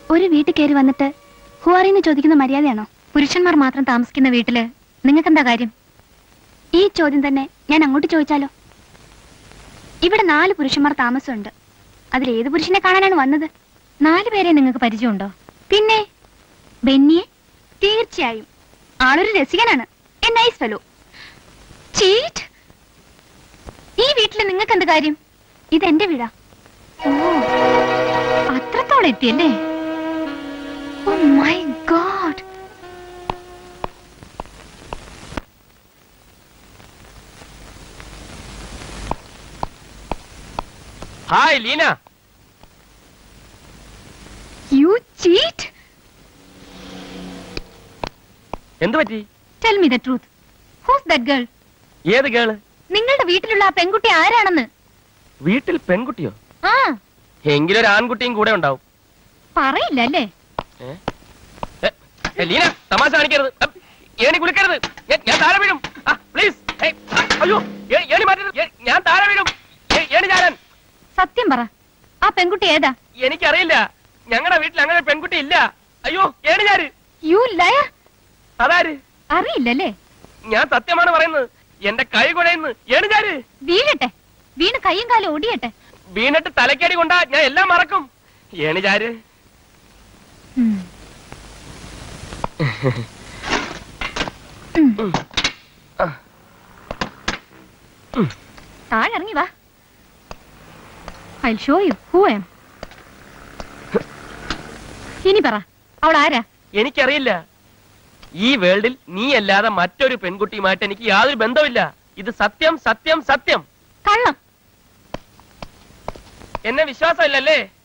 ഒരു വീട്ടിൽ കയറി വന്നിട്ട് ഹുവാറിന്ന് ചോദിക്കുന്ന മര്യാദയാണോ പുരുഷന്മാർ മാത്രം താമസിക്കുന്ന വീട്ടില് നിങ്ങൾക്കെന്താ കാര്യം ഈ ചോദ്യം തന്നെ ഞാൻ അങ്ങോട്ട് ചോദിച്ചാലോ ഇവിടെ നാല് പുരുഷന്മാർ താമസമുണ്ട് അതിൽ ഏത് പുരുഷനെ കാണാനാണ് വന്നത് നാലു പേരെ നിങ്ങൾക്ക് പരിചയമുണ്ടോ പിന്നെ ബെന്നിയെ തീർച്ചയായും ആളൊരു രസികനാണ് എ നൈസ് ഫെലോ ചീറ്റ് ഈ വീട്ടില് നിങ്ങൾക്ക് എന്ത് കാര്യം ഇതെന്റെ വീടാ ഓ അത്രത്തോളം എത്തിയല്ലേ oh my god hi Leena you cheat എന്തു പറ്റി tell me the truth who's that girl ഏത് കേള് നിങ്ങളുടെ വീട്ടിലുള്ള ആ പെൺകുട്ടി ആരാണെന്ന് വീട്ടിൽ പെൺകുട്ടിയോ ആ എങ്കിലും ഒരു ആൺകുട്ടിയും കൂടെ ഉണ്ടാവും പറയില്ല അല്ലേ ഏ? ഏ, ഏ, ലീന തമാശ കാണിക്കരുത് അപ്പ്, ഏണി കുളിക്കരുത് ഞാൻ- ഞാൻ താഴെ വീഴും പ്ലീസ് അയ്യോ ഏ- ഏണി മാറ്റരുത് ഏ, ഞാൻ താഴെ വീഴും ഏ- ഏണി ചാരാൻ സത്യം പറ ആ പെൺകുട്ടി ഏതാ എനിക്കറിയില്ല ഞങ്ങളുടെ വീട്ടിൽ അങ്ങനെ ഒരു പെൺകുട്ടി ഇല്ല അയ്യോ ഏണി ചാര് യു ലയർ അതാര് അറിയില്ലല്ലേ ഞാൻ സത്യമാണ് പറയുന്നത് എന്റെ കൈ കുഴയുന്നു ഏണി ചാര് വീഴട്ടെ വീണ് കയ്യും കാലും ഒടിയട്ടെ വീണിട്ട് തലക്കടി കൊണ്ടാ ഞാൻ എല്ലാം മറക്കും ഏണി ചാര് ഉം. ഉം. ആ. താഴെ ഇറങ്ങി വാ I show you who am ഇനി പറ അവൾ ആരാ എനിക്കറിയില്ല ഈ വേൾഡിൽ നീ അല്ലാതെ മറ്റൊരു പെൺകുട്ടിയുമായിട്ട് എനിക്ക് യാതൊരു ബന്ധവുമില്ല ഇത് സത്യം സത്യം സത്യം കള്ളം എന്നെ വിശ്വാസമില്ലല്ലേ